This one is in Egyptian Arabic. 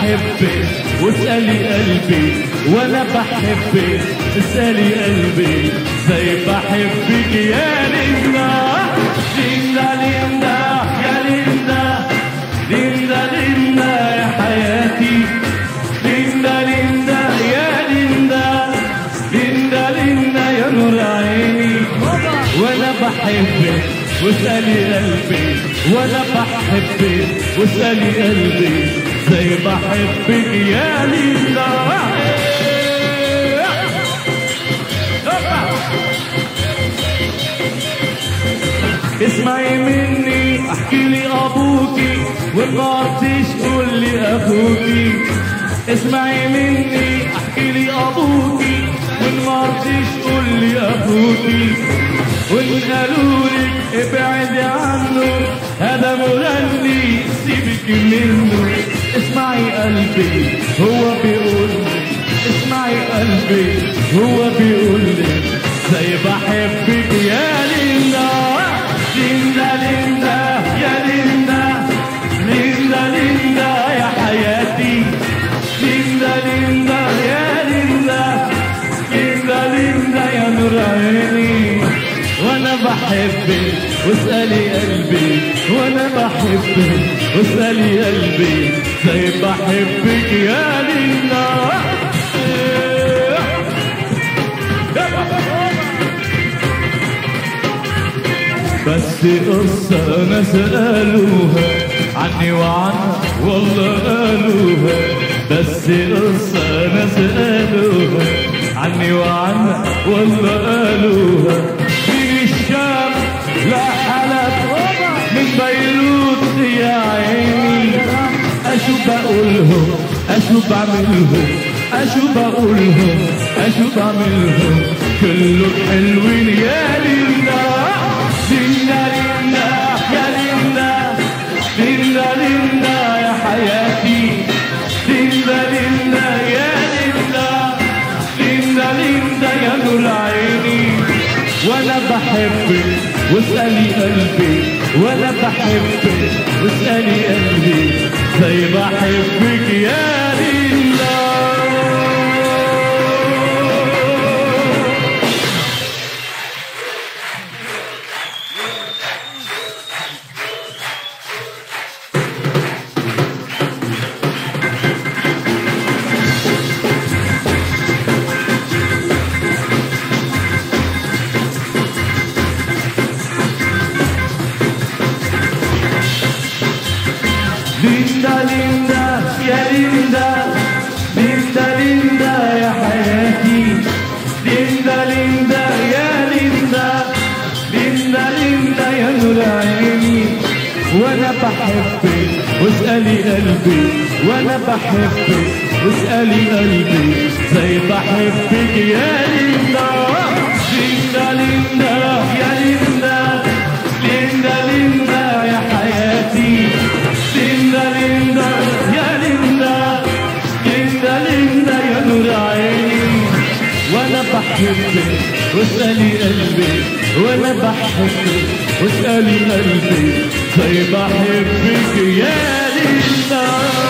بحبك واسألي قلبي وانا بحبك اسألي قلبي زي بحبك يا ليندا ليندا ليندا يا ليندا ليندا ليندا يا حياتي ليندا ليندا يا ليندا ليندا ليندا يا نور عيني وانا بحبك واسألي قلبي وانا بحبك واسألي قلبي زي بحبك يا ليلى اسمعي مني احكي لي ابوكي وما تقول لي اخوكي اسمعي مني احكي لي ابوكي وما تقول لي اخوكي وان قالوا لك ابعدي عنه هذا مغني سيبك منه اسمعي قلبي هو بيقول لي اسمعي قلبي هو بيقول لي زي بحبك يا ليندا ليندا ليندا يا ليندا ليندا ليندا يا حياتي ليندا ليندا يا ليندا ليندا ليندا يا نور عيني وانا بحبك واسألي قلبي وانا بحبك واسألي قلبي زي بحبك يا لينا بس قصة ناس قالوها عني وعنها والله قالوها بس قصة ناس قالوها عني وعنها والله قالوها من الشام لا حلب من بيروت يا عيني اشوف بقولهم اشوف بعملهم اشوف بقولهم اشوف بعملهم كلهم حلوين يا لينا لينا لينا يا لينا لينا لينا يا حياتي لينا لينا يا لينا لينا لينا يا نور عيني وانا بحبك واسألي قلبي وانا بحبك واسألي قلبي زي بحبك يا ليلا ليندا ليندا يا ليندا ليندا ليندا يا حياتي ليندا ليندا يا ليندا ليندا ليندا يا نور عيني وانا بحبك واسألي قلبي وانا بحبك واسألي قلبي زي بحبك يا ليندا ليندا ليندا يا ليندا ليندا ليندا يا حياتي ليندا ليندا يا ليندا ليندا ليندا يا نور عيني وانا بحبك واسألي قلبي وانا بحبك واسألي قلبي زي بحبك يا ليندا